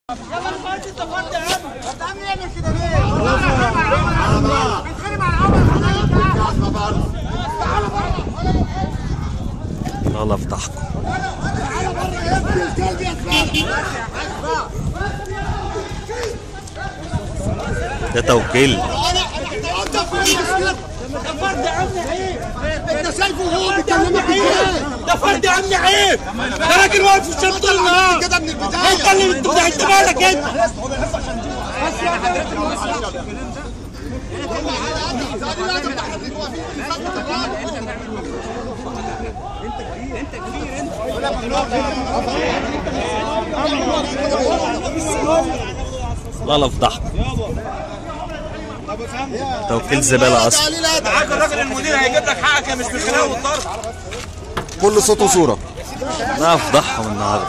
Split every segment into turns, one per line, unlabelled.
الله يفتحكم ده توكيل
انت شايفه هو بيكلمك ازاي
ده فرد يا عم عيب ده راجل واقف في الشرطه النهار
كده من البدايه
انت اللي انت انت مالك انت
الله يفضحكم توكيل زبالة أصلا
معاك الراجل المدير هيجيب لك حقك يا مش بالخناقه والضرب
كل صوت وصوره
لا أفضحهم النهاردة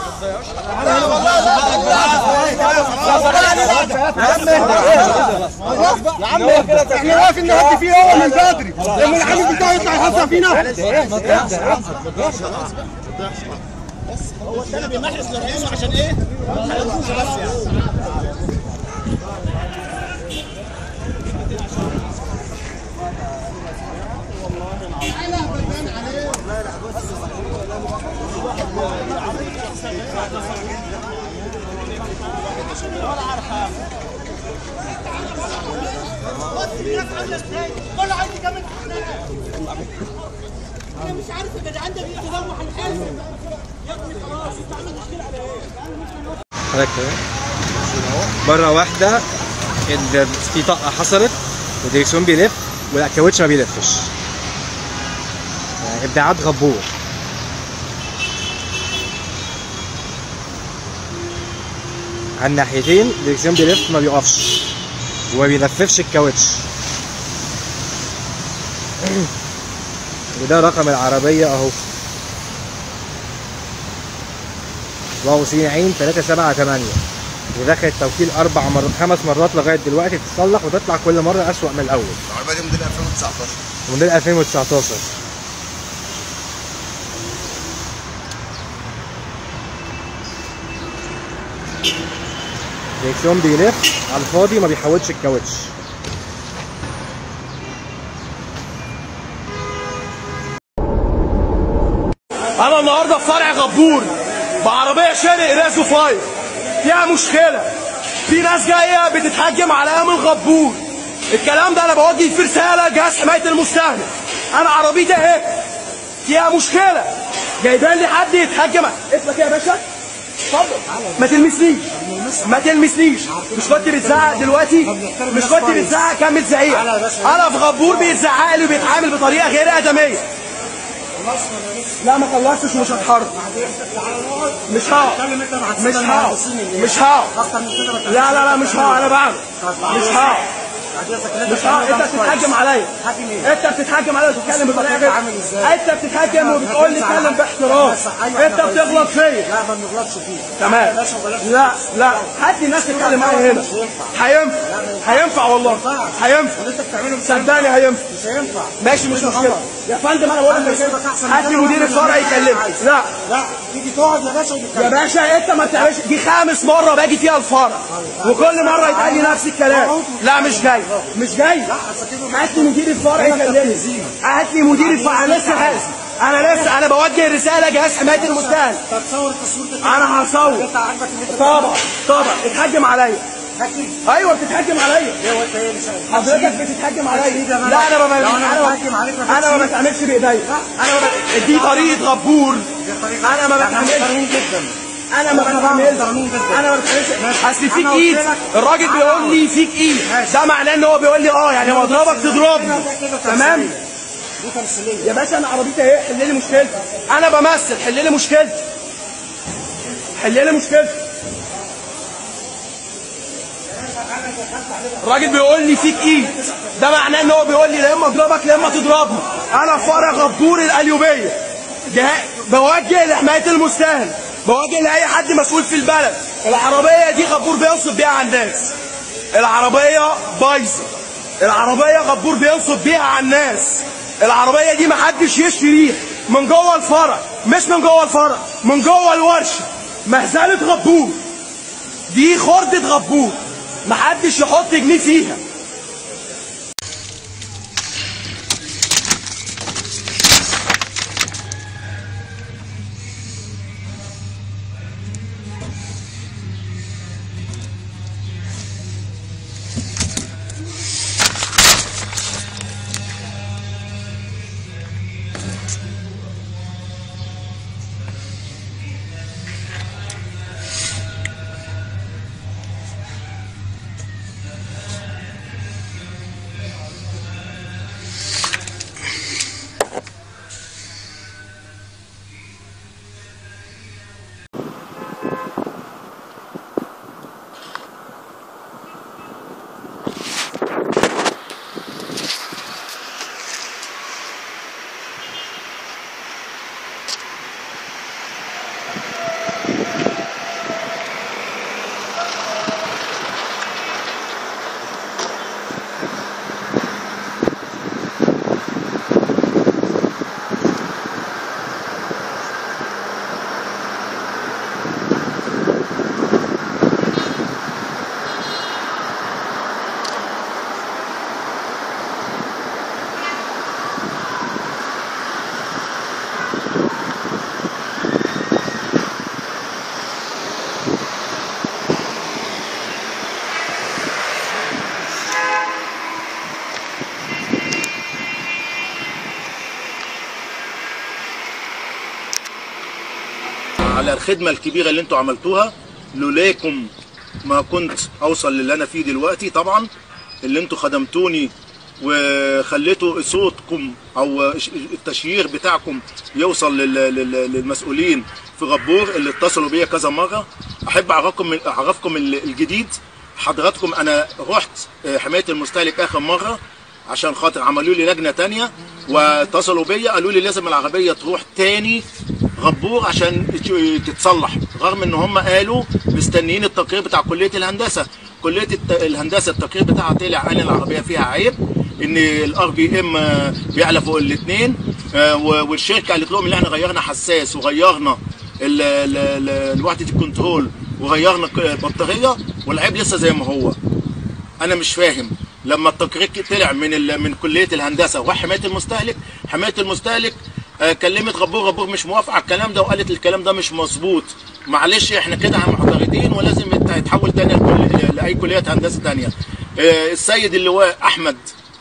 احنا واقفين نهدي فيه هو من بدري لما العميل بتاعه يطلع يهزر فينا
كله عايز يكمل انا مش عارف يا جدعان ده بيتدوح الحلم يا ابني خلاص انت عامل مشكله على ايه؟
مرة واحدة ان في طاقة حصلت والدريكسيون بيلف والكاوتش ما بيلفش يعني ابداعات غبور على الناحيتين الدريكسيون بيلف ما بيقفش وما بيلففش الكاوتش وده رقم العربية اهو واو سين عين 378 ودخل التوكيل اربع مرات خمس مرات لغايه دلوقتي تتصلح وتطلع كل مره اسوأ من الاول
العربيه دي موديل 2019
موديل 2019 دريكسيون بيلف على الفاضي ما بيحولش الكاوتش
انا النهارده في فرع غبور بعربيه شارع رازو فايف فيها مشكله في ناس جايه بتتهجم على ايام الغبور الكلام ده انا بوجه فيه رساله جهاز حمايه المستهلك انا عربيتي اهي فيها مشكله جايبين لي حد يتهجم اسمك ايه يا باشا؟ اتفضل ما تلمسنيش ما تلمسنيش مش كنت بتزعق دلوقتي مش كنت بتزعق كمل زعيق انا في غبور بيتزعق لي وبيتعامل بطريقه غير ادميه لا ما خلصتش ومش هتحرك مش هقعد مش هقعد مش هقعد لا لا لا مش هقعد انا بعمل مش هقعد مش هقعد انت بتتهجم عليا انت بتتهجم عليا وتتكلم بطريقه غير انت بتتهجم وبتقول لي اتكلم باحترام انت بتغلط فيا
لا ما بنغلطش فيه
تمام لا لا هات لي ناس تتكلم معايا هنا هينفع هينفع والله هينفع
اللي انت بتعمله مش
صدقني هينفع
مش هينفع
ماشي مش مشكله يا فندم انا بقول لك
سيبك احسن
هات لي مدير الفرع يكلمك لا
لا تيجي تقعد يا باشا
يا
ونتكلم
باشا انت ما بتعملش دي خامس مره باجي فيها الفرع وكل مره يتقال لي نفس الكلام لا مش جاي مش جاي هات لي مدير الفرع يكلمني هات لي مدير الفرع انا لسه حاسس انا لسه انا بوجه رساله جهاز حمايه المستهلك
تصور التصوير ده
انا هصور
انت عاجبك ان انت
طبعا طبعا اتهجم عليا
تحكي
ايوه بتتهجم عليا
ايه وانت ايه مش عارف
حضرتك بتتهجم عليا
إيه ده؟
لا انا ما
لو أنا
انا
بتهجم عليك ما
انا ما
بتسيب.
بتعملش بايديا انا ما ب- دي طريقه غبور انا ما
احنا
بتعملش
محترمين جدا
انا ما
احنا
بعملش
محترمين جدا.
انا ما بعملش اصل فيك
أنا قلت
ايد
لك-
الراجل
أنا
بيقول لي فيك ايد
ماشي.
ده معناه ان هو بيقول لي اه يعني مضربك تضربني
ده كده
تمام
تمثيلية. دي تمثيليه
يا باشا انا عربيتي اهي حل لي مشكلتي انا بمثل حل لي مشكلتي حل لي مشكلتي الراجل بيقول لي فيك ايد ده معناه ان هو بيقول لي لا اما اضربك لا اما تضربني انا فرع غبور القليوبيه جه- بوجه لحمايه المستهلك بوجه لاي حد مسؤول في البلد العربيه دي غبور بينصب بيها على الناس العربيه بايظه العربيه غبور بينصب بيها على الناس العربيه دي محدش يشتريها من جوه الفرع مش من جوه الفرع من جوه الورشه مهزله غبور دي خردة غبور محدش يحط جنيه فيها
على الخدمة الكبيرة اللي انتوا عملتوها لولاكم ما كنت اوصل للي انا فيه دلوقتي طبعا اللي انتوا خدمتوني وخليتوا صوتكم او التشهير بتاعكم يوصل لل- لل- للمسؤولين في غبور اللي اتصلوا بيا كذا مره احب اعرفكم اعرفكم ال- الجديد حضراتكم انا رحت حمايه المستهلك اخر مره عشان خاطر عملوا لي لجنه تانية واتصلوا بيا قالوا لي لازم العربيه تروح تاني غبور عشان تت- تتصلح رغم ان هم قالوا مستنيين التقرير بتاع كليه الهندسه كليه الت- الهندسه التقرير بتاعها طلع قال العربيه فيها عيب ان الار بي ام بيعلى فوق الاثنين والشركه قالت لهم ان احنا غيرنا حساس وغيرنا ال- ال- ال- وحده الكنترول وغيرنا ك- البطاريه والعيب لسه زي ما هو انا مش فاهم لما التقرير طلع من ال... من كليه الهندسه وراح حمايه المستهلك حمايه المستهلك آه، كلمت غبور غبور مش موافقه على الكلام ده وقالت الكلام ده مش مظبوط معلش احنا كده معترضين ولازم يت- يتحول تاني لكل... لاي كليه هندسه تانيه آه، السيد اللواء احمد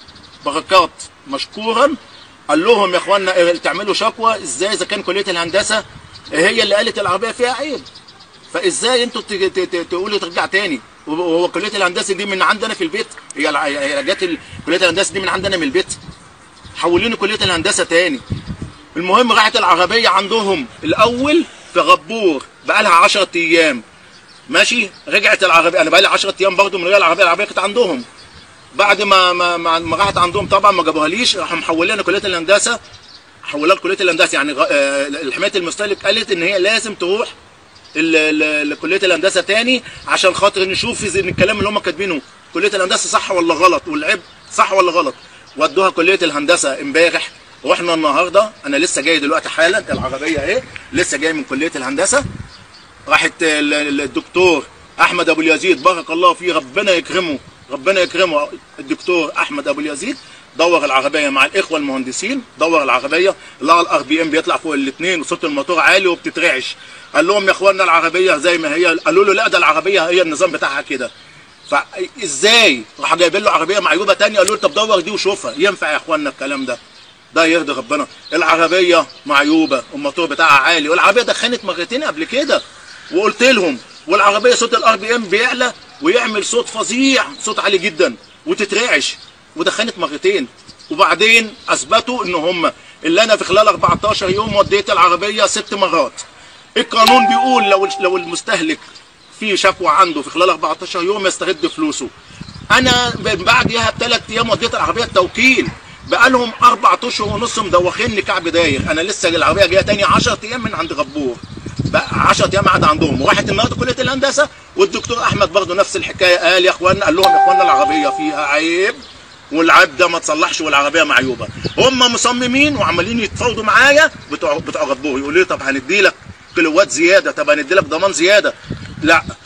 بركات مشكورا قال لهم يا اخوانا آه، تعملوا شكوى ازاي اذا كان كليه الهندسه هي اللي قالت العربيه فيها عيب فازاي انتوا ت- ت- ت- تقولوا ترجع تاني وهو كليه الهندسه دي من عندنا في البيت هي الع- هي جت ال- كليه الهندسه دي من عندنا من البيت حولوني كليه الهندسه تاني المهم راحت العربيه عندهم الاول في غبور بقى لها 10 ايام ماشي رجعت العربيه انا بقى لي 10 ايام برضه من غير العربيه العربيه كانت عندهم بعد ما ما ما, ما راحت عندهم طبعا ما جابوهاليش راحوا محولينا كليه الهندسه حولها لكليه الهندسه يعني غ- آه، حمايه المستهلك قالت ان هي لازم تروح ال- ال- لكليه الهندسه تاني عشان خاطر نشوف اذا إن الكلام اللي هم كاتبينه كليه الهندسه صح ولا غلط والعيب صح ولا غلط ودوها كليه الهندسه امبارح واحنا النهارده انا لسه جاي دلوقتي حالا العربيه اهي لسه جاي من كليه الهندسه راحت ال- ال- الدكتور احمد ابو اليزيد بارك الله فيه ربنا يكرمه ربنا يكرمه الدكتور احمد ابو اليزيد دور العربيه مع الاخوه المهندسين دور العربيه لقى الار بي ام بيطلع فوق الاثنين وصوت الموتور عالي وبتترعش قال لهم يا اخوانا العربيه زي ما هي قالوا له لا ده العربيه هي النظام بتاعها كده فازاي راح جايبين له عربيه معيوبه تانية قالوا له طب دور دي وشوفها ينفع يا اخوانا الكلام ده ده يرضي ربنا العربيه معيوبه والموتور بتاعها عالي والعربيه دخنت مرتين قبل كده وقلت لهم والعربيه صوت الار بي ام بيعلى ويعمل صوت فظيع صوت عالي جدا وتترعش ودخنت مرتين وبعدين اثبتوا ان هم اللي انا في خلال 14 يوم وديت العربيه ست مرات القانون بيقول لو لو المستهلك في شكوى عنده في خلال 14 يوم يسترد فلوسه انا من بعدها بثلاث ايام وديت العربيه التوكيل بقى لهم اربع اشهر ونص مدوخيني كعب داير انا لسه العربيه جايه تاني 10 ايام من عند غبور بقى 10 ايام قاعد عندهم وراحت النهارده كليه الهندسه والدكتور احمد برضه نفس الحكايه قال يا اخوانا قال لهم يا اخوانا العربيه فيها عيب والعيب ده ما تصلحش والعربيه معيوبه هم مصممين وعمالين يتفاوضوا معايا بتوع بتوع غبور يقولوا لي طب هندي لك كيلوات زياده طب هندي لك ضمان زياده لا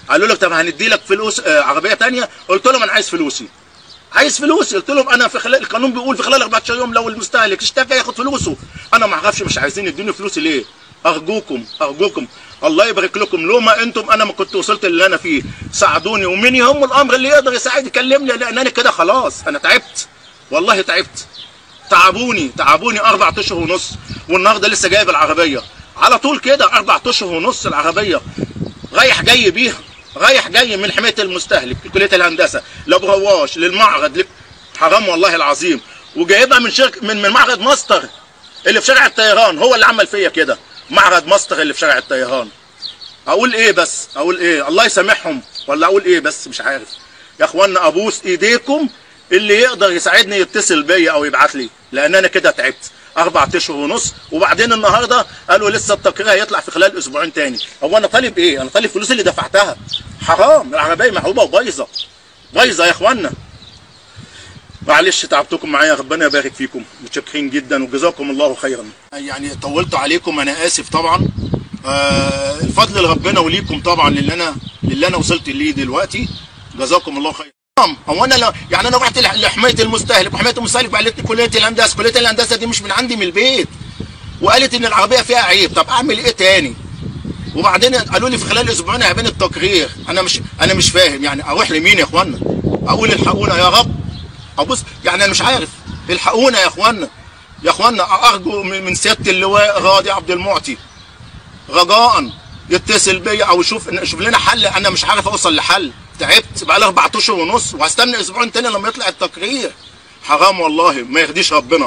قالوا لك طب هندي لك فلوس آه عربيه تانية قلت لهم انا عايز فلوسي عايز فلوسي قلت لهم انا في خلال القانون بيقول في خلال 14 يوم لو المستهلك اشتكى ياخد فلوسه انا ما اعرفش مش عايزين يدوني فلوسي ليه ارجوكم ارجوكم الله يبارك لكم لو ما انتم انا ما كنت وصلت اللي انا فيه ساعدوني ومن يهم الامر اللي يقدر يساعد يكلمني لان انا كده خلاص انا تعبت والله تعبت تعبوني تعبوني اربع اشهر ونص والنهارده لسه جايب العربيه على طول كده اربع اشهر ونص العربيه رايح جاي بيها رايح جاي من حمايه المستهلك كليه الهندسه لابرواش للمعرض لك حرام والله العظيم وجايبها من شركه من من معرض ماستر اللي في شارع الطيران هو اللي عمل فيا كده معرض ماستر اللي في شارع الطيران اقول ايه بس اقول ايه الله يسامحهم ولا اقول ايه بس مش عارف يا اخوانا ابوس ايديكم اللي يقدر يساعدني يتصل بيا او يبعت لي لان انا كده تعبت اربع اشهر ونص وبعدين النهارده قالوا لسه التقرير هيطلع في خلال اسبوعين تاني هو انا طالب ايه انا طالب فلوس اللي دفعتها حرام العربيه محروبه وبايظه بايظه يا اخوانا معلش تعبتكم معايا ربنا يبارك فيكم متشكرين جدا وجزاكم الله خيرا يعني طولت عليكم انا اسف طبعا آه الفضل لربنا وليكم طبعا للي انا للي انا وصلت ليه دلوقتي جزاكم الله خيرا نعم، هو انا لو يعني انا رحت لح- لحمايه المستهلك وحمايه المستهلك بعلت كليه الهندسه كليه الهندسه دي مش من عندي من البيت وقالت ان العربيه فيها عيب طب اعمل ايه تاني وبعدين قالوا لي في خلال اسبوعين هيبان التقرير انا مش انا مش فاهم يعني اروح لمين يا اخوانا اقول الحقونا يا رب ابص يعني انا مش عارف الحقونا يا اخوانا يا اخوانا ارجو من من سياده اللواء راضي عبد المعطي رجاء يتصل بيا او يشوف يشوف لنا حل انا مش عارف اوصل لحل تعبت بقى لي اربع اشهر ونص وهستنى اسبوعين تاني لما يطلع التقرير حرام والله ما يرضيش ربنا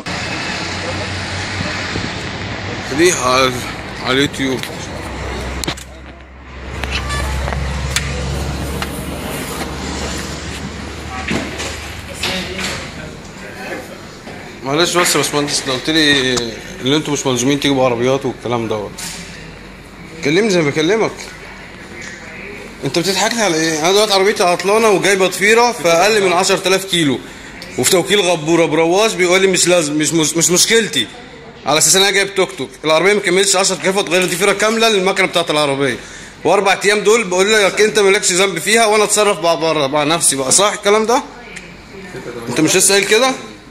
دي على على اليوتيوب معلش بس يا باشمهندس لو قلت لي ان انتوا مش ملزومين تجيبوا عربيات والكلام دوت كلمني زي ما بكلمك انت بتضحكني على ايه؟ انا دلوقتي عربيتي عطلانه وجايبه ضفيره في اقل من 10000 كيلو وفي توكيل غبوره برواش بيقول لي مش لازم مش مش, مش مشكلتي على اساس ان انا جايب توك توك العربيه ما كملتش 10 كيف تغير الضفيره كامله للمكنه بتاعت العربيه واربع ايام دول بقول لك انت مالكش ذنب فيها وانا اتصرف بقى بره مع نفسي بقى صح الكلام ده؟ انت مش لسه قايل كده؟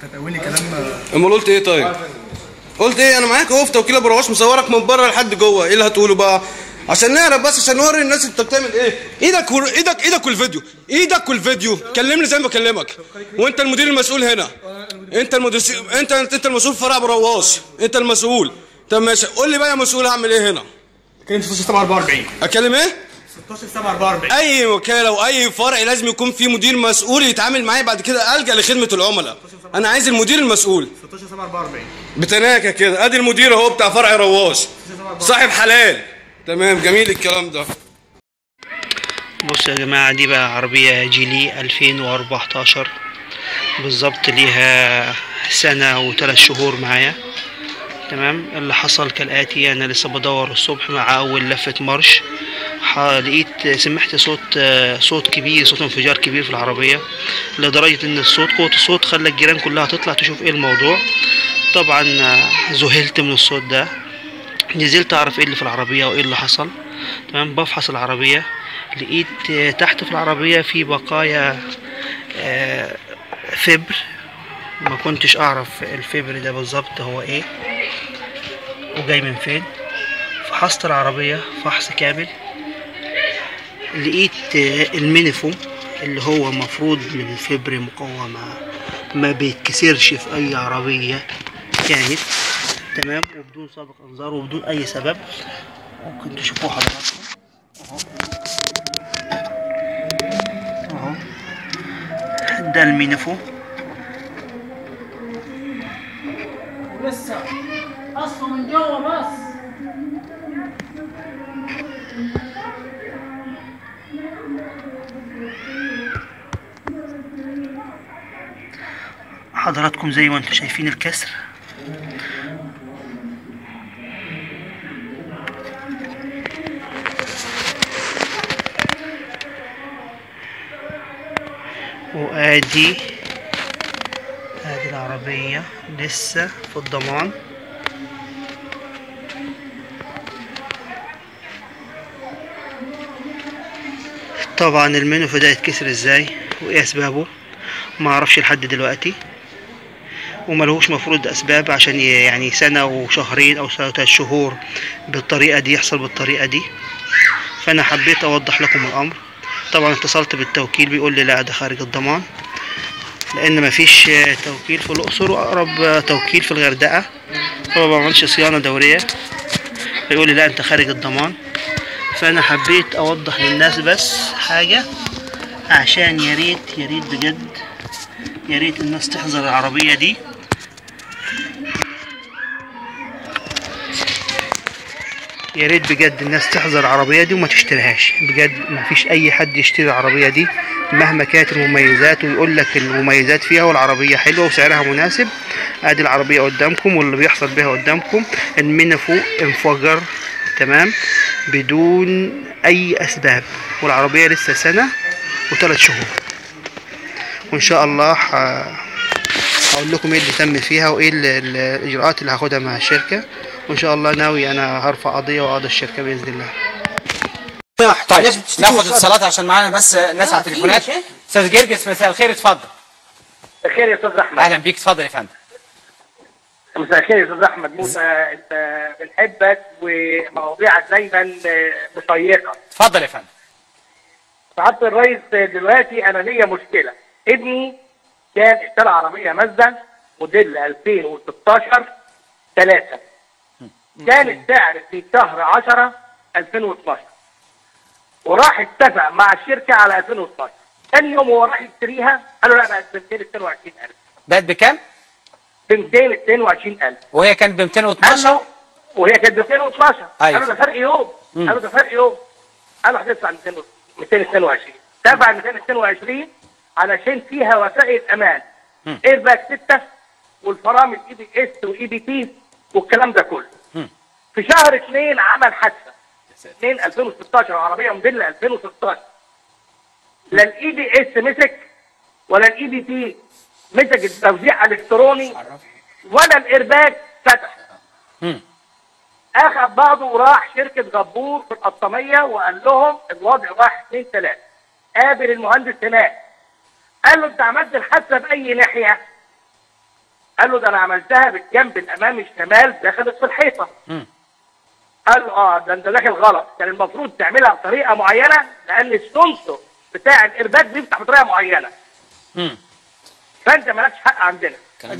امال قلت ايه طيب؟ قلت ايه انا معاك اهو في توكيل ابو رواش مصورك من بره لحد جوه ايه اللي هتقوله بقى عشان نعرف بس عشان نوري الناس انت بتعمل ايه ايدك ور... ايدك ايدك والفيديو ايدك والفيديو كلمني زي ما بكلمك وانت المدير المسؤول هنا انت المدير انت انت المسؤول في فرع ابو رواش انت المسؤول طب ماشي قول لي بقى يا مسؤول هعمل ايه هنا
كلمة 16 744
اكلم ايه
16 744
اي وكاله واي فرع لازم يكون في مدير مسؤول يتعامل معايا بعد كده الجا لخدمه العملاء انا عايز المدير المسؤول
16 744
بتناكه كده ادي المدير اهو بتاع فرع رواش صاحب حلال تمام جميل الكلام ده
بصوا يا جماعة دي بقى عربية جيلي 2014 بالظبط ليها سنة وثلاث شهور معايا تمام اللي حصل كالآتي أنا لسه بدور الصبح مع أول لفة مارش ح- لقيت سمعت صوت آه، صوت كبير صوت انفجار كبير في العربية لدرجة إن الصوت قوة الصوت خلى الجيران كلها تطلع تشوف إيه الموضوع طبعا آه، ذهلت من الصوت ده نزلت اعرف ايه اللي في العربيه وايه اللي حصل تمام بفحص العربيه لقيت آه، تحت في العربيه في بقايا آه، فبر ما كنتش اعرف الفبر ده بالظبط هو ايه وجاي من فين فحصت العربيه فحص كامل لقيت آه، المينيفو اللي هو مفروض من الفبر مقاومة ما بيتكسرش في أي عربية كانت تمام وبدون سابق انذار وبدون اي سبب ممكن تشوفوه حضراتكم اهو اهو ده المينيفو
لسه اصله من جوه بس
حضراتكم زي ما انتم شايفين الكسر وادي ادي العربية لسه في الضمان طبعا المنيو ده يتكسر ازاي وايه اسبابه ما اعرفش لحد دلوقتي وملهوش مفروض اسباب عشان ي- يعني سنة وشهرين او ثلاثة شهور بالطريقة دي يحصل بالطريقة دي فانا حبيت اوضح لكم الامر طبعا اتصلت بالتوكيل بيقول لي لا ده خارج الضمان لان مفيش آه، توكيل في الاقصر واقرب آه، توكيل في الغردقة هو ما بعملش صيانة دورية فيقول لي لا انت خارج الضمان فانا حبيت اوضح للناس بس حاجة عشان يا ريت يا ريت بجد يا ريت الناس تحذر العربية دي يا ريت بجد الناس تحذر العربية دي وما تشتريهاش بجد ما فيش أي حد يشتري العربية دي مهما كانت المميزات ويقول لك المميزات فيها والعربية حلوة وسعرها مناسب ادي العربية قدامكم واللي بيحصل بيها قدامكم المنى فوق انفجر تمام بدون أي أسباب والعربية لسه سنة وثلاث شهور وإن شاء الله ه- هقول لكم ايه اللي تم فيها وايه ال- ال- الاجراءات اللي هاخدها مع الشركه وان شاء الله ناوي انا هرفع قضيه واقاضي الشركه باذن الله
طيب ناخد اتصالات عشان معانا بس ناس على التليفونات استاذ جرجس مساء الخير اتفضل
خير يا استاذ احمد
اهلا بيك اتفضل يا فندم
مساء الخير يا استاذ احمد موسى انت بنحبك ومواضيعك دايما مشيقه
اتفضل يا فندم
سعاده الرئيس دلوقتي انا ليا مشكله ابني كان اشترى عربيه مازدا موديل 2016 ثلاثة كان السعر في شهر 10 2012 وراح اتفق مع الشركه على 2012 ثاني يوم هو راح يشتريها قالوا لا بقت ب 222000
بقت بكام؟
ب 222000
وهي كانت ب 212
وهي كانت ب 212
أيوة.
قالوا ده فرق يوم
مم.
قالوا ده فرق يوم قالوا هتدفع 200 222 دفع 222 علشان فيها وسائل امان
مم.
اير باك 6 والفرامل اي بي اس واي بي تي والكلام ده كله
مم.
في شهر 2 عمل حادثه 2 2016 عربيه موديل 2016 لا الاي بي اس مسك ولا الاي بي تي مسك التوزيع الكتروني ولا الايرباك فتح
مم.
اخذ بعضه وراح شركه غبور في القطاميه وقال لهم الوضع واحد اثنين ثلاثه قابل المهندس هناك قال له انت عملت الحادثه باي ناحيه؟ قال له ده انا عملتها بالجنب الامامي الشمال دخلت في الحيطه
مم.
قال له اه ده انت داخل غلط كان المفروض تعملها بطريقه معينه لان السنسور بتاع الايرباك بيفتح بطريقه معينه
مم.
فانت مالكش حق عندنا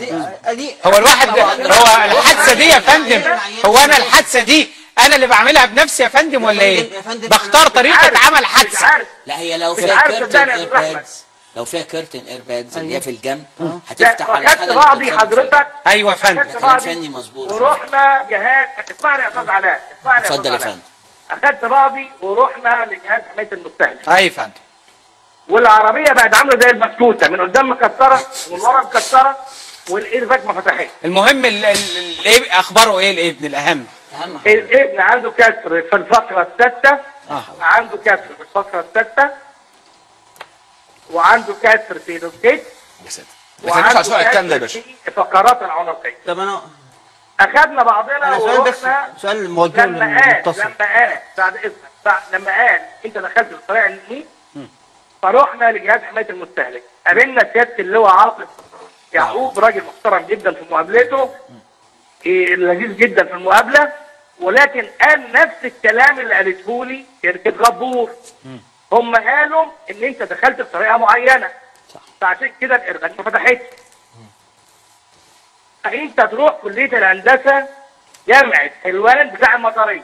هو الواحد هو الحادثه دي يا فندم هو انا الحادثه دي انا اللي بعملها بنفسي يا فندم ولا ايه؟ بختار طريقه عمل حادثه
لا هي لو
مش
فيها
عارف
كيرتن
صدقني يا
اير
أستاذ أحمد.
بادز لو فيها كيرتن اير بادز اللي هي في الجنب
لا،
هتفتح على
واخدت
حاجه
بعضي حضرتك
ايوه يا فندم
اخدت
كلام
بعضي
فني مظبوط
ورحنا جهاز اسمعني يا استاذ علاء اسمعني يا
اتفضل يا
أستاذ علاء.
فندم
اخدت بعضي ورحنا لجهاز حمايه المستهلك
ايوه يا فندم
والعربيه بقت عامله زي البسكوته من قدام مكسره ومن ورا مكسره والايرباك ما فتحتش
المهم ال- ال- الايه اخباره ايه الابن الاهم
اهم حاجه
الابن عنده كسر في الفقره السادسه
اه
عنده كسر في الفقره السادسه وعنده كسر في الكتف
بتكلمش على سؤال الكام ده يا باشا
في فقرات العنقيه
طب انا
اخدنا بعضنا
انا سؤال بس
ورحنا
سؤال موضوع
لما قال
متصل
لما قال بعد اذنك بعد لما قال انت دخلت بالطريقه اليمين فروحنا لجهاز حمايه المستهلك قابلنا سياده اللواء عاطف يعقوب راجل محترم جدا في مقابلته إيه، لذيذ جدا في المقابله ولكن قال نفس الكلام اللي قالته لي شركه غبور هم قالوا ان انت دخلت بطريقه معينه فعشان كده الارغام ما فتحتش فانت تروح كليه الهندسه جامعه حلوان بتاع المطريه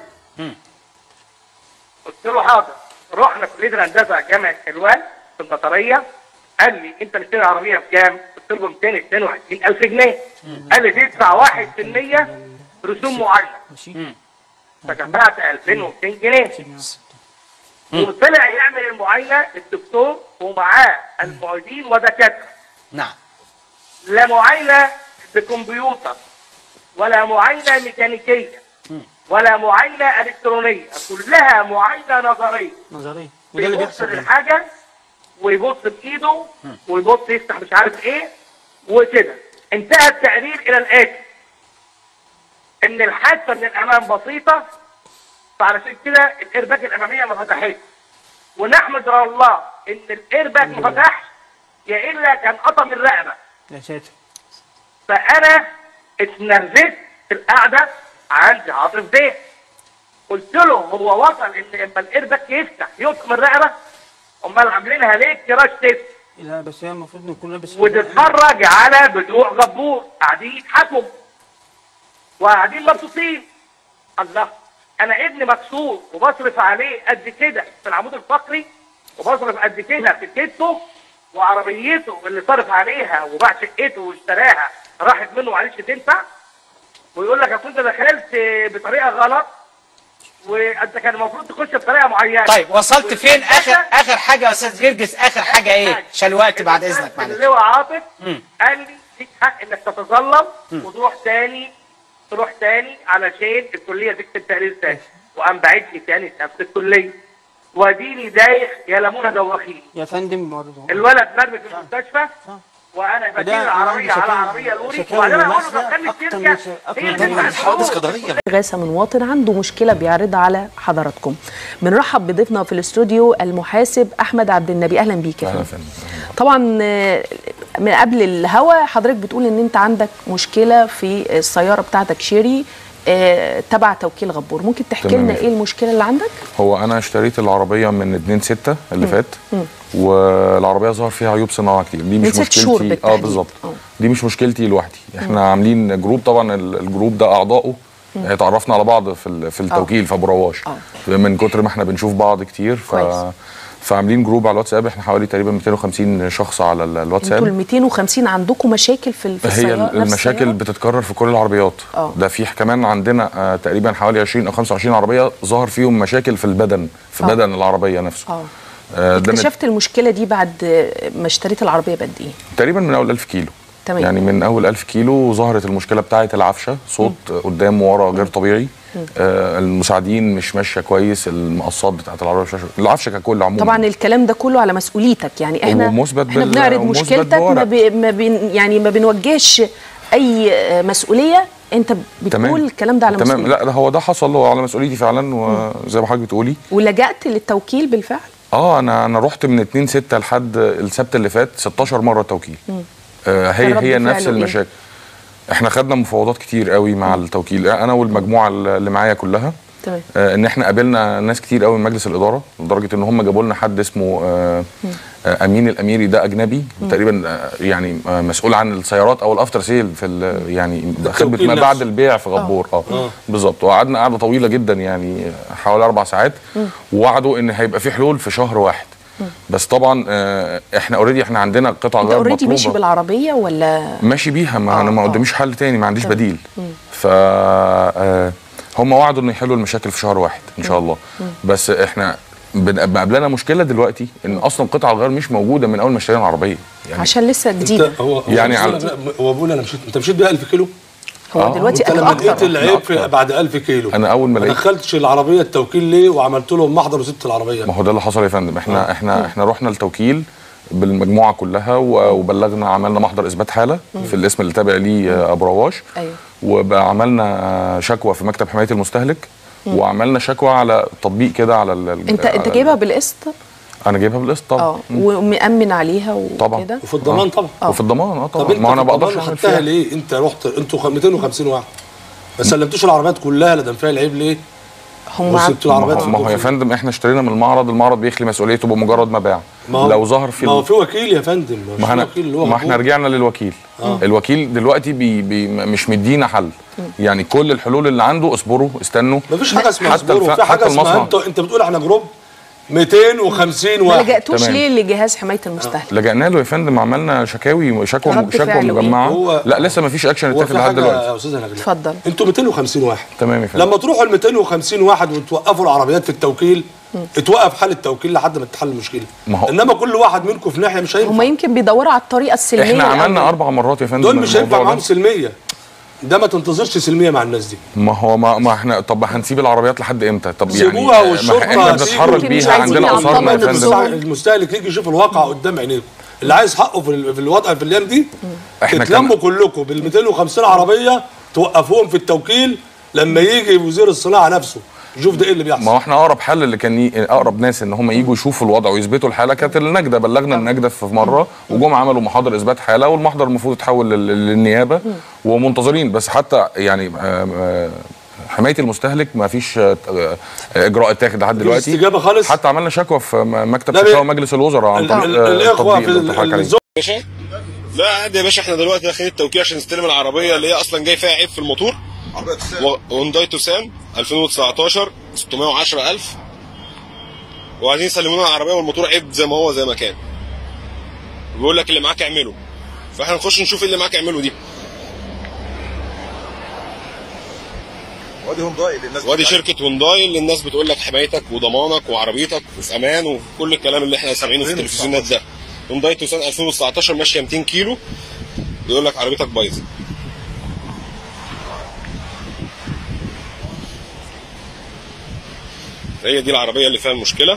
قلت له حاضر رحنا كليه الهندسه جامعه حلوان في المطريه قال لي انت مشتري العربيه بكام؟ قلت له ب 222000 جنيه قال لي تدفع 1% رسوم معينه فدفعت 2200 جنيه وطلع يعمل المعاينه الدكتور ومعاه المعيدين ودكاتره
نعم
لا معاينه بكمبيوتر ولا معاينه ميكانيكيه ولا معاينه الكترونيه كلها معاينه نظريه
نظريه وده اللي
بيبص
بيحصل هنا.
للحاجه ويبص بايده ويبص يفتح مش عارف ايه وكده انتهى التقرير الى الاتي ان الحادثه من الامام بسيطه فعلشان كده الايرباك الاماميه ما فتحتش ونحمد الله ان الايرباك ما فتحش يا الا كان قطم الرقبه
يا ساتر
فانا اتنرفزت في القعده عند عاطف بيه قلت له هو وصل ان لما الايرباك يفتح يقطم الرقبه امال عاملينها ليه كراش تيست
لا بس هي المفروض نكون لابس
وتتفرج على بدوع غبور قاعدين يضحكوا وقاعدين مبسوطين الله انا ابني مكسور وبصرف عليه قد كده في العمود الفقري وبصرف قد كده في كتفه وعربيته اللي صرف عليها وباع شقته واشتراها راحت منه معلش تنفع ويقول لك اصل انت دخلت بطريقه غلط وانت كان المفروض تخش بطريقه معينه
طيب وصلت فين اخر اخر حاجه يا استاذ جرجس اخر حاجه ايه عشان الوقت بعد اذنك معلش
اللواء عاطف
مم.
قال لي ليك حق انك تتظلم
مم.
وتروح تاني تروح تاني علشان الكليه تكتب تقرير تاني وقام باعت لي تاني نفس الكليه واديني دايخ يا لمونه دوخيني
يا فندم برضه
الولد مرمي في المستشفى وانا بشيل العربيه على عربيه لوري وبعدين اقول له طب خلي الشركه هي اللي تدفع
غاثة من مواطن عنده مشكلة بيعرضها على حضراتكم بنرحب بضيفنا في الاستوديو المحاسب أحمد عبد النبي أهلا بيك يا
اهلا
فندم
فندم
طبعا آه، من قبل الهوا حضرتك بتقول ان انت عندك مشكلة في السيارة بتاعتك شيري آه، تبع توكيل غبور ممكن تحكي
تمام.
لنا ايه المشكلة اللي عندك
هو انا اشتريت العربيه من 2 6 اللي
مم.
فات
مم.
والعربيه ظهر فيها عيوب صناعه كتير دي
من
مش
ست شهور
مشكلتي اه
بالتحديد.
بالظبط
آه.
دي مش مشكلتي لوحدي احنا عاملين جروب طبعا ال- الجروب ده اعضائه
مم.
اتعرفنا على بعض في ال- في التوكيل في ابو رواش من كتر ما احنا بنشوف بعض كتير ف
كويس.
فعاملين جروب على الواتساب احنا حوالي تقريبا 250 شخص على ال-
انتوا ال
الواتساب
250 عندكم مشاكل في في
هي
السيارة نفس
المشاكل
السيارة؟
بتتكرر في كل العربيات
آه.
ده في كمان عندنا آه تقريبا حوالي 20 او 25 عربيه ظهر فيهم مشاكل في البدن في
آه.
بدن العربيه نفسه
اه
آه ده نت-
اكتشفت المشكلة دي بعد آه، ما اشتريت العربية بقد ايه
تقريبا من اول 1000 كيلو
تمام.
يعني من اول 1000 كيلو ظهرت المشكله بتاعه العفشه صوت قدام وورا غير طبيعي
مم.
آه المساعدين مش ماشيه كويس المقصات بتاعه العربيه مش ماشية- العفشه ككل عموما
طبعا الكلام ده كله على مسؤوليتك يعني احنا
ومثبت
احنا
بال-
بنعرض
ومثبت
مشكلتك ما,
بورق.
بي ما بين يعني ما بنوجهش اي آه، مسؤوليه انت بتقول الكلام ده على
تمام
مسؤوليتك
لا ده هو ده حصل هو على مسؤوليتي فعلا وزي ما حضرتك بتقولي
ولجأت للتوكيل بالفعل
اه انا انا رحت من 2 6 لحد السبت اللي فات 16 مره توكيل
مم.
آه هي
كان رد
هي نفس
فعله إيه؟
المشاكل احنا خدنا مفاوضات كتير قوي مع التوكيل انا والمجموعه اللي معايا كلها
تمام
آه، ان احنا قابلنا ناس كتير قوي من مجلس الاداره لدرجه ان هم جابوا لنا حد اسمه آه، آه، امين الاميري ده اجنبي
مم.
تقريبا آه، يعني آه، مسؤول عن السيارات او الافتر سيل في ال- يعني خدمه ما
نفسه.
بعد البيع في غبور اه
آه.
بالظبط وقعدنا قعده طويله جدا يعني حوالي اربع ساعات
مم.
ووعدوا ان هيبقى في حلول في شهر واحد
مم.
بس طبعا آه، احنا اوريدي احنا عندنا قطع
انت
غير
اوريدي ماشي
مطلوبه
بالعربيه ولا
ماشي بيها ما انا ما قداميش حل تاني ما عنديش
تمام.
بديل
مم.
ف آه، هم وعدوا ان يحلوا المشاكل في شهر واحد ان شاء الله
مم.
بس احنا بن- قابلنا مشكله دلوقتي ان اصلا قطع الغيار مش موجوده من اول ما اشترينا العربيه يعني
عشان لسه جديده
انت هو
يعني
يعني
على-
هو بقول انا مشيت انت مشيت بيها 1000 كيلو
هو
آه.
دلوقتي
انت
أكل
لما
أكتر.
لقيت العيب في
أكتر.
بعد 1000 كيلو
انا اول ما
ما
لقيت
دخلتش العربيه التوكيل ليه وعملت لهم محضر وسبت العربيه
ما هو ده اللي حصل يا فندم احنا احنا احنا رحنا التوكيل بالمجموعه كلها و- وبلغنا عملنا محضر اثبات حاله
مم.
في الاسم اللي تابع ليه آه، ابو رواش
ايوه
وعملنا شكوى في مكتب حمايه المستهلك
مم.
وعملنا شكوى على تطبيق كده على ال- ال-
انت انت
على
جايبها بالقسط
ال- انا جايبها بالقسط طبعا
اه ومأمن عليها
طبعا
وكده
وفي الضمان طبعا
وفي الضمان اه
طب
طبعا
انت
ما انا
في
بقدرش
الضمان
اعمل
خدتها
فيها
ليه انت رحت انتوا خ- 250 واحد ما سلمتوش العربيات كلها لا دام فيها العيب ليه
هم
وسبتوا العربيات
ما هو- ما هو يا فندم احنا اشترينا من المعرض المعرض بيخلي مسؤوليته بمجرد ما باع
ما هو-
لو ظهر في
ما
ال-
هو في وكيل يا فندم مش
ما
في
احنا
وكيل اللي هو
ما احنا
غبور.
رجعنا للوكيل
آه.
الوكيل دلوقتي بي بي مش مدينا حل يعني كل الحلول اللي عنده اصبروا استنوا
مفيش حاجه اسمها
حتى
اصبروا
الف-
في حاجه
حتى
اسمها
المصنع
انت انت بتقول احنا جروب 250
ما
واحد
لجأتوش
تمام.
ليه لجهاز حمايه المستهلك
لجأنا له يا فندم عملنا شكاوي شكوى
رد
شكوى
فعله إيه؟
مجمعه
هو-
لا لسه ما فيش اكشن
هو
اتاخد
في
لحد
حاجه
دلوقتي
يا استاذ نجلاء
اتفضل
انتوا 250 واحد
تمام يا فندم
لما تروحوا ال 250 واحد وتوقفوا العربيات في التوكيل اتوقف حال التوكيل لحد ما تتحل المشكله
ما هو-
انما كل واحد منكم في ناحيه مش هينفع
هم يمكن بيدوروا على الطريقه السلميه
احنا عملنا
الأول.
اربع مرات يا فندم
دول مش هينفع
الموضوع
معاهم
ده.
سلميه ده ما تنتظرش سلميه مع الناس دي
ما هو ما, ما احنا طب هنسيب العربيات لحد امتى طب يعني
سيبوها
ما
والشرطه
احنا بنتحرك
تيجي.
بيها عندنا اسرنا يا فندم
المستهلك- المستهلك يجي يشوف الواقع قدام عينيكم اللي عايز حقه في, ال- في الوضع في الايام دي
احنا
تتلموا كلكم بال 250 عربيه توقفوهم في التوكيل لما يجي وزير الصناعه نفسه شوف ده ايه اللي بيحصل
ما هو احنا اقرب حل اللي كان ي... اقرب ناس ان هم يجوا يشوفوا الوضع ويثبتوا الحاله كانت النجده بلغنا النجده في مره وجم عملوا محاضر اثبات حاله والمحضر المفروض يتحول لل- للنيابه ومنتظرين بس حتى يعني آم، آه، حمايه المستهلك ما فيش آه، آه، اجراء اتاخد لحد
مفيش
دلوقتي
استجابة خالص؟
حتى عملنا شكوى في م- مكتب
لا،
شكاوى مجلس الوزراء عن
ال-
طريق
ال-
آه،
الإخوة
التطبيق
في
اللي بتضحك عليه.
باشا لا عادي يا باشا احنا دلوقتي داخلين التوكيل عشان نستلم العربيه اللي هي اصلا جاي فيها عيب في الموتور و- هونداي توسان 2019 610000 وعايزين يسلمونا العربيه والموتور عيب زي ما هو زي ما كان بيقول لك اللي معاك اعمله فاحنا نخش نشوف إيه اللي معاك اعمله دي
وادي هونداي اللي الناس
وادي شركه هونداي اللي الناس بتقول لك حمايتك وضمانك وعربيتك وفي امان وكل الكلام اللي احنا سامعينه في التلفزيونات ده هونداي توسان 2019 ماشيه 200 كيلو بيقول لك عربيتك بايظه هي دي العربيه اللي فيها المشكله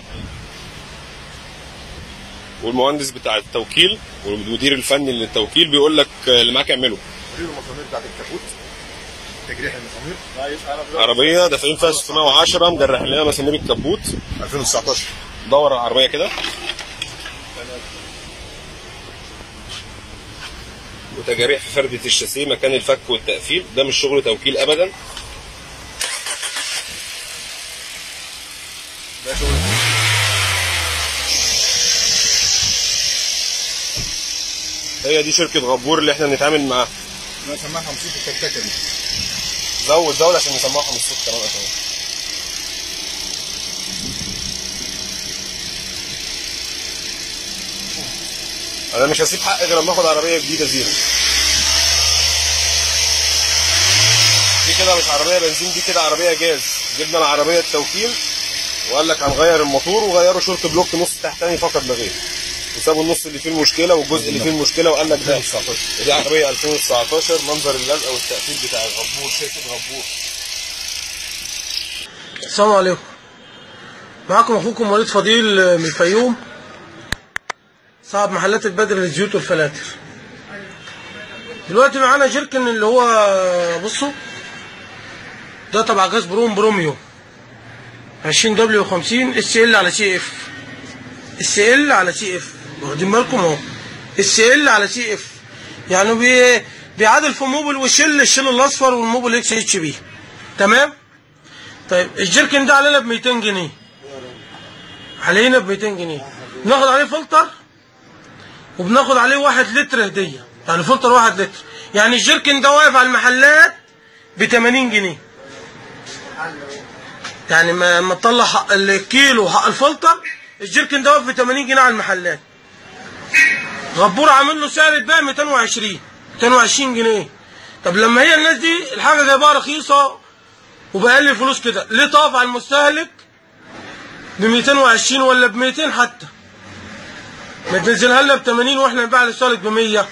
والمهندس بتاع التوكيل والمدير الفني للتوكيل بيقول لك اللي معاك اعمله
تقرير المسامير بتاعت الكابوت تجريح المسامير
عربيه دافعين فيها 610 مجرح لها مسامير الكبوت
2019
دور على العربيه كده وتجاريح في فردة الشاسيه مكان الفك والتقفيل ده مش شغل توكيل ابدا
ده شغل
هي دي شركه غبور اللي احنا بنتعامل معاها
انا سماعها موسيقى التكتكه دي
زود زود عشان نسمعهم الصوت كمان عشان انا مش هسيب حقي غير لما اخد عربيه جديده زيرو دي كده مش عربيه بنزين دي كده عربيه جاز جبنا العربيه التوكيل وقال لك هنغير الموتور وغيروا شورت بلوك نص تحتاني فقط لا غير وسابوا النص اللي فيه المشكله والجزء اللي فيه المشكله وقال لك ده دي عربيه 2019 منظر اللزقه والتقفيل بتاع غبور شركه غبور
السلام عليكم معاكم اخوكم وليد فضيل من الفيوم صاحب محلات البدر للزيوت والفلاتر دلوقتي معانا جيركن اللي هو بصوا ده تبع جاز بروم بروميو 20 دبليو 50 اس ال على سي اف اس ال على سي اف واخدين بالكم اهو اس ال على سي اف يعني بي بيعادل في موبل وشل الشل الاصفر والموبل اكس اتش بي تمام طيب الجيركن ده علينا ب 200 جنيه علينا ب 200 جنيه بناخد عليه فلتر وبناخد عليه واحد لتر هديه يعني فلتر واحد لتر يعني الجيركن ده واقف على المحلات ب 80 جنيه يعني ما ما تطلع حق الكيلو حق الفلتر الجيركن ده واقف ب 80 جنيه على المحلات غبور عامل له سعر البيع 220 220 جنيه طب لما هي الناس دي الحاجه جايباها رخيصه وبأقل فلوس كده ليه تقف على المستهلك ب 220 ولا ب 200 حتى ما تنزلها لنا ب 80 واحنا نبيع للسالك ب 100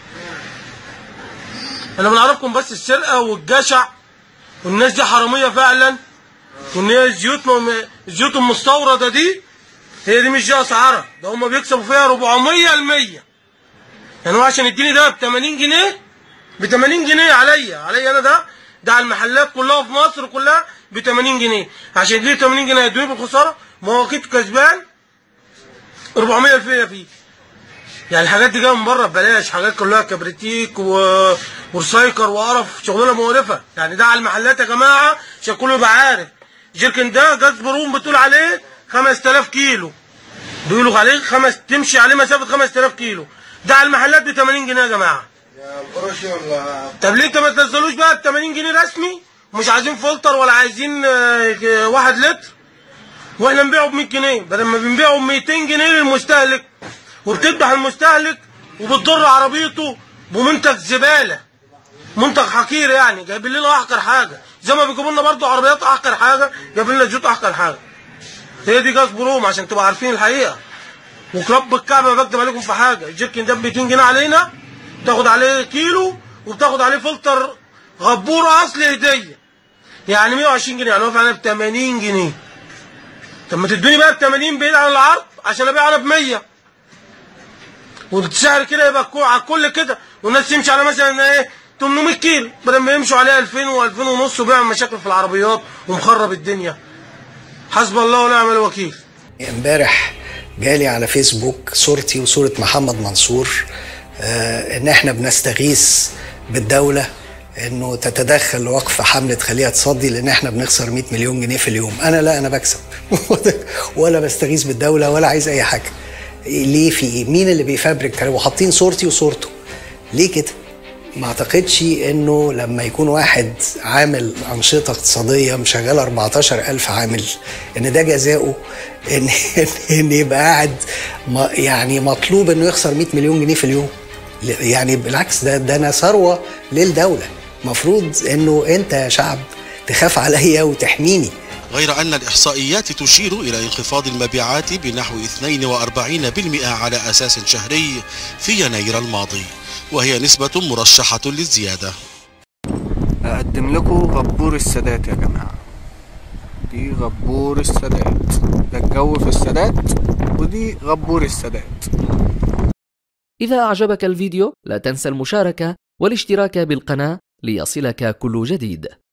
انا بنعرفكم بس السرقه والجشع والناس دي حراميه فعلا وان هي الزيوت م- الزيوت المستورده دي هي دي مش دي اسعارها ده هم بيكسبوا فيها 400 المية يعني هو عشان يديني ده ب 80 جنيه ب 80 جنيه عليا عليا انا ده ده على المحلات كلها في مصر كلها ب 80 جنيه عشان يديني 80 جنيه يدوني بالخساره ما هو اكيد كسبان 400 الفيه فيه يعني الحاجات دي جايه من بره ببلاش حاجات كلها كبريتيك و... ورسايكر وقرف شغلانه مقرفه يعني ده على المحلات يا جماعه عشان كله يبقى عارف جيركن ده جاز بروم بتقول عليه 5000 كيلو بيقولوا عليه خمس تمشي عليه مسافه 5000 كيلو ده على المحلات ب 80 جنيه يا جماعه
القرشي ولا
طب ليه انت ما تنزلوش بقى ب 80 جنيه رسمي ومش عايزين فلتر ولا عايزين آه، واحد لتر واحنا نبيعه ب 100 جنيه بدل ما بنبيعه ب 200 جنيه للمستهلك وبتذبح المستهلك وبتضر عربيته بمنتج زباله منتج حقير يعني جايبين لنا احقر حاجه زي ما بيجيبوا لنا برضه عربيات احقر حاجه جايبين لنا زيوت احقر حاجه هي دي جاز بروم عشان تبقوا عارفين الحقيقه وكرب الكعبه ما بكدب عليكم في حاجه الجيركن ده ب 200 جنيه علينا بتاخد عليه كيلو وبتاخد عليه فلتر غبوره اصلي هديه يعني 120 جنيه يعني واقف علينا ب 80 جنيه طب ما تدوني بقى ب 80 بعيد عن العرض عشان ابيع انا ب 100 والسعر كده يبقى كو- على الكل كده والناس تمشي على مثلا ايه 800 كيلو بدل ما يمشوا عليها 2000 و2000 ونص وبيعمل مشاكل في العربيات ومخرب الدنيا حسب الله ونعم الوكيل
امبارح جالي على فيسبوك صورتي وصورة محمد منصور آه ان احنا بنستغيث بالدولة انه تتدخل لوقف حملة خليها تصدي لان احنا بنخسر 100 مليون جنيه في اليوم انا لا انا بكسب ولا بستغيث بالدولة ولا عايز اي حاجة ليه في ايه مين اللي بيفبرك كلام وحاطين صورتي وصورته ليه كده ما اعتقدش انه لما يكون واحد عامل انشطه اقتصاديه مشغل 14000 عامل ان ده جزاؤه ان ان يبقى قاعد ما- يعني مطلوب انه يخسر 100 مليون جنيه في اليوم يعني بالعكس ده ده انا ثروه للدوله المفروض انه انت يا شعب تخاف عليا وتحميني
غير أن الإحصائيات تشير إلى انخفاض المبيعات بنحو 42% على أساس شهري في يناير الماضي وهي نسبة مرشحة للزيادة
اقدم لكم غبور السادات يا جماعه دي غبور السادات ده الجو في السادات ودي غبور السادات
إذا أعجبك الفيديو لا تنسى المشاركة والاشتراك بالقناة ليصلك كل جديد